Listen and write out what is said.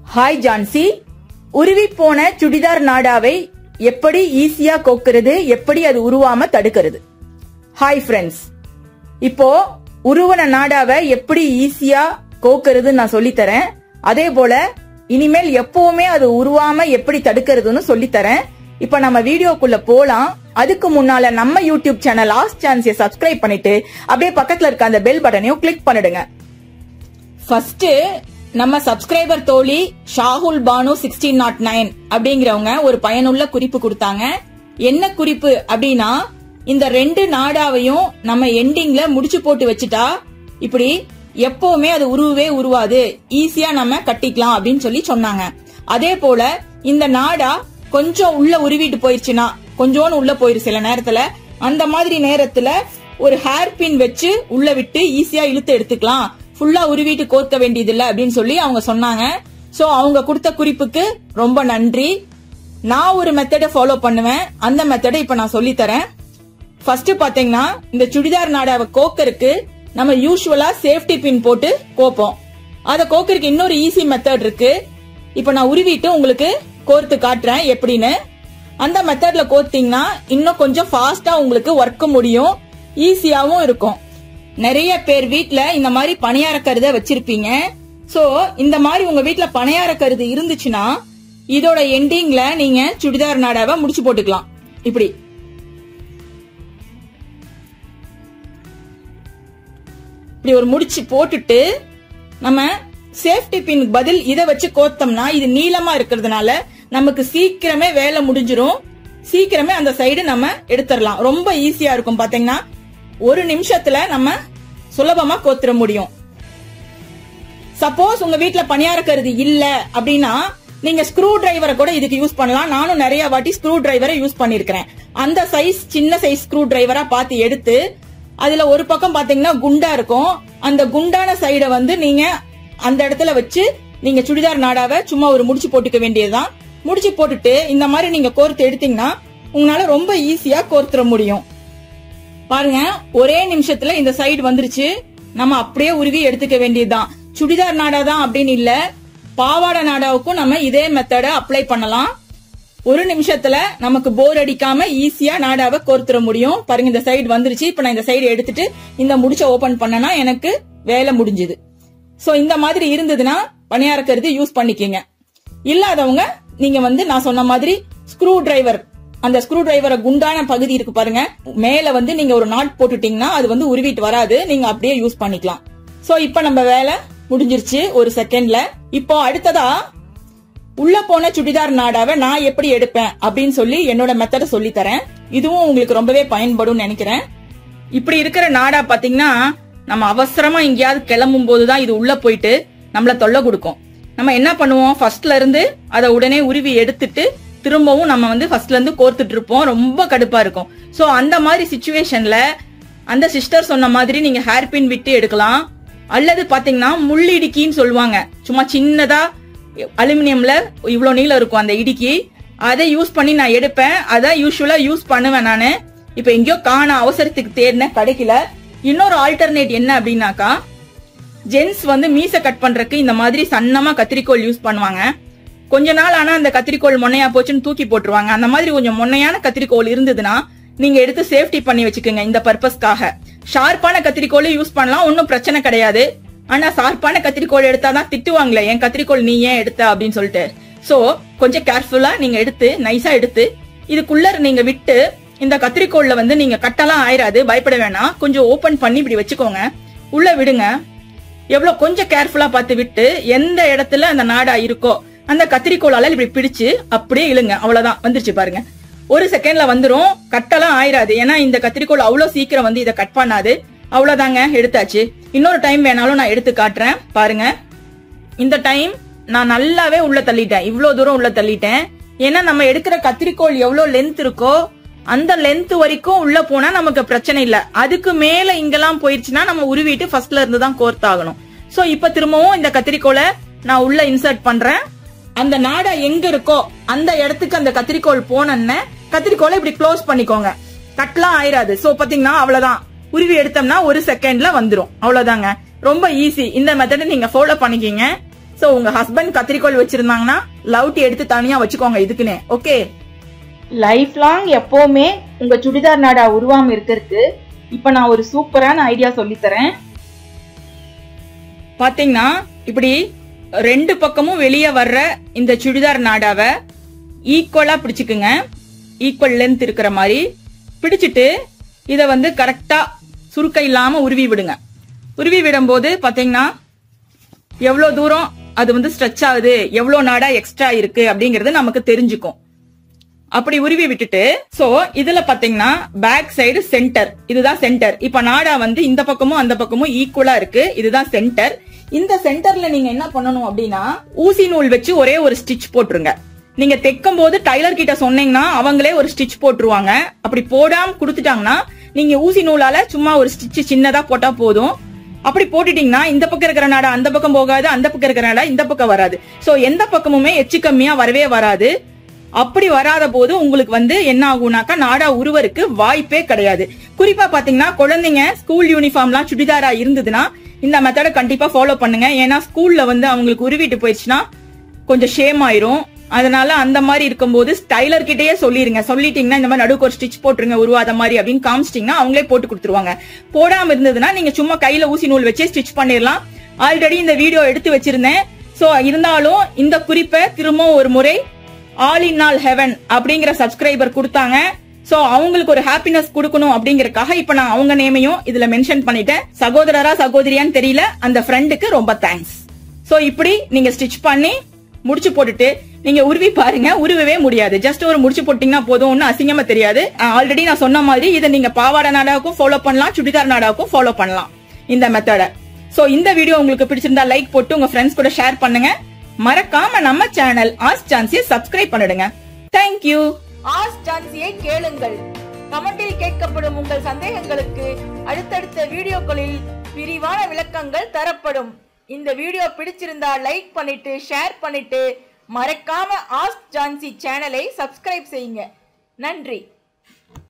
hi Jhansi உருவி போன சுடிதார் நாடாவை எப்படி ஈஸியா கோக்கிறது எப்படி அது உருவாம தடுக்கிறது ஹாய் ஃப்ரெண்ட்ஸ் இப்போ உருவன நாடாவை எப்படி ஈஸியா கோக்கிறது நான் சொல்லித் தரேன் அதே போல இனிமேல் எப்பவுமே அது உருவாம எப்படி தடுக்கிறதுன்னு சொல்லித் தரேன் இப்ப நம்ம வீடியோக்குள்ள போலாம் அதுக்கு முன்னால நம்ம யூடியூப் சேனல் லாஸ்ட் சான்ஸை சப்ஸ்கிரைப் பண்ணிட்டு அப்படியே பக்கத்துல இருக்க அந்த பெல் பட்டனையும் கிளிக் பண்ணிடுங்க ஃபர்ஸ்ட் நம்ம சப்ஸ்கிரைபர் தோழி Shahul Banu sixteen naught nine அப்படிங்கிறவங்க ஒரு பயனுள்ள குறிப்பு கொடுத்தாங்க என்ன குறிப்பு அப்படின்னா இந்த ரெண்டு நாடாவையும் நம்ம எண்டிங்ல முடிச்சு போட்டு வச்சுட்டா இப்படி எப்பவுமே அது உருவவே உருவாது ஈஸியா நம்ம கட்டிக்கலாம் அப்படின்னு சொல்லி சொன்னாங்க அதே போல இந்த நாடா கொஞ்சம் உள்ள உருவிட்டு போயிருச்சுன்னா கொஞ்சோன்னு உள்ள போயிரு சில நேரத்துல அந்த மாதிரி நேரத்துல ஒரு ஹேர் பின் வச்சு உள்ள விட்டு ஈஸியா இழுத்து எடுத்துக்கலாம் ஃபுல்லா உருவிட்டு கோர்க்க வேண்டியது இல்ல அப்படின்னு சொல்லி அவங்க சொன்னாங்க சோ அவங்க கொடுத்த குறிப்புக்கு ரொம்ப நன்றி நான் ஒரு மெத்தடை ஃபாலோ பண்ணுவேன் அந்த மெத்தடை இப்ப நான் சொல்லி தரேன் ஃபர்ஸ்ட் பாத்தீங்கன்னா இந்த சுடிதார் நாடாவை கோக்கருக்கு நம்ம யூஸ்வலா சேஃப்டி பின் போட்டு கோப்போம் அத கோக்கருக்கு இன்னொரு ஈஸி மெத்தட் இருக்கு இப்ப நான் உருவிட்டு உங்களுக்கு கோர்த்து காட்டுறேன் எப்படின்னு அந்த மெத்தட்ல கோர்த்தீங்கன்னா இன்னும் கொஞ்சம் ஃபாஸ்டா உங்களுக்கு ஒர்க் முடியும் ஈஸியாவும் இருக்கும் நிறைய பேர் வீட்ல இந்த மாதிரி பணியார கருத வச்சிருப்பீங்க சோ இந்த மாதிரி உங்க வீட்ல பணியார கருது இருந்துச்சுன்னா இதோட எண்டிங்ல நீங்க சுடிதார் நாடாவை முடிச்சு போட்டுக்கலாம் இப்படி இப்படி ஒரு முடிச்சு போட்டுட்டு நம்ம சேஃப்டி பின் பதில் இதை வச்சு கோத்தோம்னா இது நீளமா இருக்கிறதுனால நமக்கு சீக்கிரமே வேலை முடிஞ்சிரும் சீக்கிரமே அந்த சைடு நம்ம எடுத்துடலாம் ரொம்ப ஈஸியா இருக்கும் பாத்தீங்கன்னா ஒரு நிமிஷத்துல நம்ம சுலபமா கோத்துற முடியும் சப்போஸ் உங்க வீட்ல பணியார கருது இல்ல அப்படின்னா நீங்க ஸ்க்ரூ டிரைவரை கூட இதுக்கு யூஸ் பண்ணலாம் நானும் நிறைய வாட்டி ஸ்க்ரூ டிரைவரை யூஸ் பண்ணிருக்கிறேன் அந்த சைஸ் சின்ன சைஸ் ஸ்க்ரூ டிரைவரா பார்த்து எடுத்து அதுல ஒரு பக்கம் பாத்தீங்கன்னா குண்டா இருக்கும் அந்த குண்டான சைட வந்து நீங்க அந்த இடத்துல வச்சு நீங்க சுடிதார் நாடாவை சும்மா ஒரு முடிச்சு போட்டுக்க வேண்டியதுதான் முடிச்சு போட்டுட்டு இந்த மாதிரி நீங்க கோர்த்து எடுத்தீங்கன்னா உங்களால ரொம்ப ஈஸியா கோர்த்துற முடியும் பாருங்க ஒரே நிமிஷத்துல இந்த சைடு வந்துருச்சு நம்ம அப்படியே உருவி எடுத்துக்க வேண்டியதுதான் சுடிதார் நாடா தான் அப்படின்னு இல்ல பாவாடை நாடாவுக்கும் நம்ம இதே மெத்தட அப்ளை பண்ணலாம் ஒரு நிமிஷத்துல நமக்கு போர் அடிக்காம ஈஸியா நாடாவை கோர்த்துற முடியும் பாருங்க இந்த சைடு வந்துருச்சு இப்ப நான் இந்த சைடு எடுத்துட்டு இந்த முடிச்ச ஓபன் பண்ணனா எனக்கு வேலை முடிஞ்சுது சோ இந்த மாதிரி இருந்ததுன்னா பணியார கருது யூஸ் பண்ணிக்கங்க இல்லாதவங்க நீங்க வந்து நான் சொன்ன மாதிரி ஸ்க்ரூ டிரைவர் அந்த ஸ்க்ரூ டிரைவரை குண்டான பகுதி இருக்கு பாருங்க மேல வந்து நீங்க ஒரு நாட் போட்டுட்டீங்கன்னா அது வந்து உருவிட்டு வராது நீங்க அப்படியே யூஸ் பண்ணிக்கலாம் சோ இப்ப நம்ம வேலை முடிஞ்சிருச்சு ஒரு செகண்ட்ல இப்போ அடுத்ததா உள்ள போன சுடிதார் நாடாவை நான் எப்படி எடுப்பேன் அப்படின்னு சொல்லி என்னோட மெத்தட சொல்லி தரேன் இதுவும் உங்களுக்கு ரொம்பவே பயன்படும் நினைக்கிறேன் இப்படி இருக்கிற நாடா பாத்தீங்கன்னா நம்ம அவசரமா எங்கேயாவது கிளம்பும் போதுதான் இது உள்ள போயிட்டு நம்மள தொல்லை கொடுக்கும் நம்ம என்ன பண்ணுவோம் ஃபர்ஸ்ட்ல இருந்து அதை உடனே உருவி எடுத்துட்டு திரும்பவும் நம்ம வந்து ஃபர்ஸ்ட்ல இருந்து கோர்த்துட்டு இருப்போம் ரொம்ப கடுப்பா இருக்கும் சோ அந்த மாதிரி சுச்சுவேஷன்ல அந்த சிஸ்டர் சொன்ன மாதிரி நீங்க ஹேர் பின் விட்டு எடுக்கலாம் அல்லது பாத்தீங்கன்னா முள் இடுக்கின்னு சொல்லுவாங்க சும்மா சின்னதா அலுமினியம்ல இவ்வளவு நீளம் இருக்கும் அந்த இடுக்கி அதை யூஸ் பண்ணி நான் எடுப்பேன் அதான் யூஸ்வலா யூஸ் பண்ணுவேன் நானு இப்ப எங்கேயோ காண அவசரத்துக்கு தேடினேன் கிடைக்கல இன்னொரு ஆல்டர்னேட் என்ன அப்படின்னாக்கா ஜென்ஸ் வந்து மீச கட் பண்றதுக்கு இந்த மாதிரி சன்னமா கத்திரிக்கோல் யூஸ் பண்ணுவாங்க கொஞ்ச நாள் ஆனா அந்த கத்திரிக்கோல் மொன்னையா போச்சுன்னு தூக்கி போட்டுருவாங்க அந்த மாதிரி கொஞ்சம் மொன்னையான கத்திரிக்கோல் இருந்ததுன்னா நீங்க எடுத்து சேஃப்டி பண்ணி வச்சுக்கோங்க இந்த பர்பஸ்க்காக ஷார்ப்பான கத்திரிக்கோல் யூஸ் பண்ணலாம் ஒன்னும் பிரச்சனை கிடையாது ஆனா ஷார்ப்பான கத்திரிக்கோல் எடுத்தாதான் திட்டுவாங்களே என் கத்திரிக்கோல் நீ ஏன் எடுத்த அப்படின்னு சொல்லிட்டு சோ கொஞ்சம் கேர்ஃபுல்லா நீங்க எடுத்து நைஸா எடுத்து இதுக்குள்ள நீங்க விட்டு இந்த கத்திரிக்கோல்ல வந்து நீங்க கட்டெல்லாம் ஆயிராது பயப்பட வேணாம் கொஞ்சம் ஓபன் பண்ணி இப்படி வச்சுக்கோங்க உள்ள விடுங்க எவ்வளவு கொஞ்சம் கேர்ஃபுல்லா பார்த்து விட்டு எந்த இடத்துல அந்த நாடா இருக்கோ அந்த கத்திரிக்கோளால இப்படி பிடிச்சு அப்படியே இழுங்க அவ்வளவுதான் வந்துருச்சு பாருங்க ஒரு செகண்ட்ல வந்துரும் கட்டெல்லாம் ஆயிராது ஏன்னா இந்த கத்திரிக்கோள் அவ்வளவு சீக்கிரம் வந்து இதை கட் பண்ணாது அவ்வளவுதாங்க எடுத்தாச்சு இன்னொரு டைம் வேணாலும் நான் எடுத்து காட்டுறேன் பாருங்க இந்த டைம் நான் நல்லாவே உள்ள தள்ளிட்டேன் இவ்வளவு தூரம் உள்ள தள்ளிட்டேன் ஏன்னா நம்ம எடுக்கிற கத்திரிக்கோள் எவ்வளவு லென்த் இருக்கோ அந்த லென்த் வரைக்கும் உள்ள போனா நமக்கு பிரச்சனை இல்ல அதுக்கு மேல இங்கெல்லாம் போயிருச்சுன்னா நம்ம உருவிட்டு ஃபர்ஸ்ட்ல இருந்து தான் கோர்த்தாகணும் சோ இப்ப திரும்பவும் இந்த கத்திரிக்கோளை நான் உள்ள இன்சர்ட் பண்றேன் அந்த நாடா எங்க இருக்கோ அந்த இடத்துக்கு அந்த கத்திரிக்கோள் போனோன்னு கத்திரிக்கோளை இப்படி க்ளோஸ் பண்ணிக்கோங்க கட்லாம் ஆயிராது சோ பாத்தீங்கன்னா அவ்வளவுதான் உருவி எடுத்தோம்னா ஒரு செகண்ட்ல வந்துரும் அவ்வளவுதாங்க ரொம்ப ஈஸி இந்த மெத்தட நீங்க ஃபாலோ பண்ணிக்கிங்க சோ உங்க ஹஸ்பண்ட் கத்திரிக்கோல் வச்சிருந்தாங்கன்னா லவ்ட்டி எடுத்து தனியா வச்சுக்கோங்க இதுக்குன்னு ஓகே லைஃப் லாங் எப்பவுமே உங்க சுடிதார் நாடா உருவாம இருக்கிறதுக்கு இப்ப நான் ஒரு சூப்பரான ஐடியா சொல்லித்தரேன் பாத்தீங்கன்னா இப்படி ரெண்டு பக்கமும் வெளியே வர்ற இந்த சுடிதார் நாடாவை ஈக்குவலா பிடிச்சுக்குங்க ஈக்குவல் லென்த் இருக்கிற மாதிரி பிடிச்சிட்டு இத வந்து கரெக்டா சுருக்க இல்லாம உருவி விடுங்க உருவி விடும்போது பாத்தீங்கன்னா எவ்வளவு தூரம் அது வந்து ஸ்ட்ரெச் ஆகுது எவ்வளவு நாடா எக்ஸ்ட்ரா இருக்கு அப்படிங்கறது நமக்கு தெரிஞ்சுக்கும் அப்படி உருவி விட்டுட்டு சோ இதுல பாத்தீங்கன்னா பேக் சைடு சென்டர் இதுதான் சென்டர் இப்ப நாடா வந்து இந்த பக்கமும் அந்த பக்கமும் ஈக்குவலா இருக்கு இதுதான் சென்டர் இந்த சென்டர்ல நீங்க என்ன பண்ணணும் அப்படின்னா ஊசி நூல் வச்சு ஒரே ஒரு ஸ்டிச் போட்டுருங்க நீங்க தைக்கும் போது டைலர் கிட்ட சொன்னீங்கன்னா அவங்களே ஒரு ஸ்டிச் போட்டுருவாங்க அப்படி போடாம கொடுத்துட்டாங்கன்னா நீங்க ஊசி நூலால சும்மா ஒரு ஸ்டிச் சின்னதா போட்டா போதும் அப்படி போட்டுட்டீங்கன்னா இந்த பக்கம் இருக்கிற நாடா அந்த பக்கம் போகாது அந்த பக்கம் இருக்கிற நாடா இந்த பக்கம் வராது சோ எந்த பக்கமுமே எச்சு கம்மியா வரவே வராது அப்படி வராத போது உங்களுக்கு வந்து என்ன ஆகும்னாக்கா நாடா உருவருக்கு வாய்ப்பே கிடையாது குறிப்பா பாத்தீங்கன்னா குழந்தைங்க ஸ்கூல் யூனிஃபார்ம்லாம் சுடிதாரா இருந்ததுன்னா இந்த மெத்தடை கண்டிப்பா ஃபாலோ பண்ணுங்க ஏன்னா ஸ்கூல்ல வந்து அவங்களுக்கு உருவிட்டு போயிடுச்சுன்னா கொஞ்சம் ஷேம் ஆயிரும் அதனால அந்த மாதிரி இருக்கும்போது ஸ்டைலர் கிட்டயே சொல்லிருங்க சொல்லிட்டீங்கன்னா இந்த மாதிரி நடுவுக்கு ஒரு ஸ்டிச் போட்டுருங்க உருவாத மாதிரி அப்படின்னு காமிச்சிட்டீங்கன்னா அவங்களே போட்டு கொடுத்துருவாங்க போடாம இருந்ததுன்னா நீங்க சும்மா கையில ஊசி நூல் வச்சே ஸ்டிச் பண்ணிடலாம் ஆல்ரெடி இந்த வீடியோ எடுத்து வச்சிருந்தேன் சோ இருந்தாலும் இந்த குறிப்பை திரும்ப ஒரு முறை ஆல் இன் ஆல் ஹெவன் அப்படிங்கிற சப்ஸ்கிரைபர் கொடுத்தாங்க சோ அவங்களுக்கு ஒரு ஹாப்பினஸ் கொடுக்கணும் அப்படிங்கறக்காக இப்ப நான் அவங்க நேமையும் இதுல மென்ஷன் பண்ணிட்டேன் சகோதரரா சகோதரியான்னு தெரியல அந்த ஃப்ரெண்டுக்கு ரொம்ப தேங்க்ஸ் சோ இப்படி நீங்க ஸ்டிச் பண்ணி முடிச்சு போட்டுட்டு நீங்க உருவி பாருங்க உருவவே முடியாது ஜஸ்ட் ஒரு முடிச்சு போட்டீங்கன்னா போதும் ஒன்னும் அசிங்கமா தெரியாது ஆல்ரெடி நான் சொன்ன மாதிரி இதை நீங்க பாவாடை நாடாவுக்கும் ஃபாலோ பண்ணலாம் சுடிதார் நாடாவுக்கும் ஃபாலோ பண்ணலாம் இந்த மெத்தட சோ இந்த வீடியோ உங்களுக்கு பிடிச்சிருந்தா லைக் போட்டு உங்க ஃப்ரெண்ட்ஸ் கூட ஷேர் பண்ணுங்க மறக்காம நம்ம சேனல் ஆஸ் சான்சியை சப்ஸ்கிரைப் பண்ணிடுங்க தேங்க்யூ ஆஸ் சான்சியை கேளுங்கள் கமெண்டில் கேட்கப்படும் உங்கள் சந்தேகங்களுக்கு அடுத்தடுத்த வீடியோக்களில் விரிவான விளக்கங்கள் தரப்படும் இந்த வீடியோ பிடிச்சிருந்தா லைக் பண்ணிட்டு ஷேர் பண்ணிட்டு மறக்காம ஆஸ்க் ஜான்சி சேனலை சப்ஸ்கிரைப் செய்யுங்க நன்றி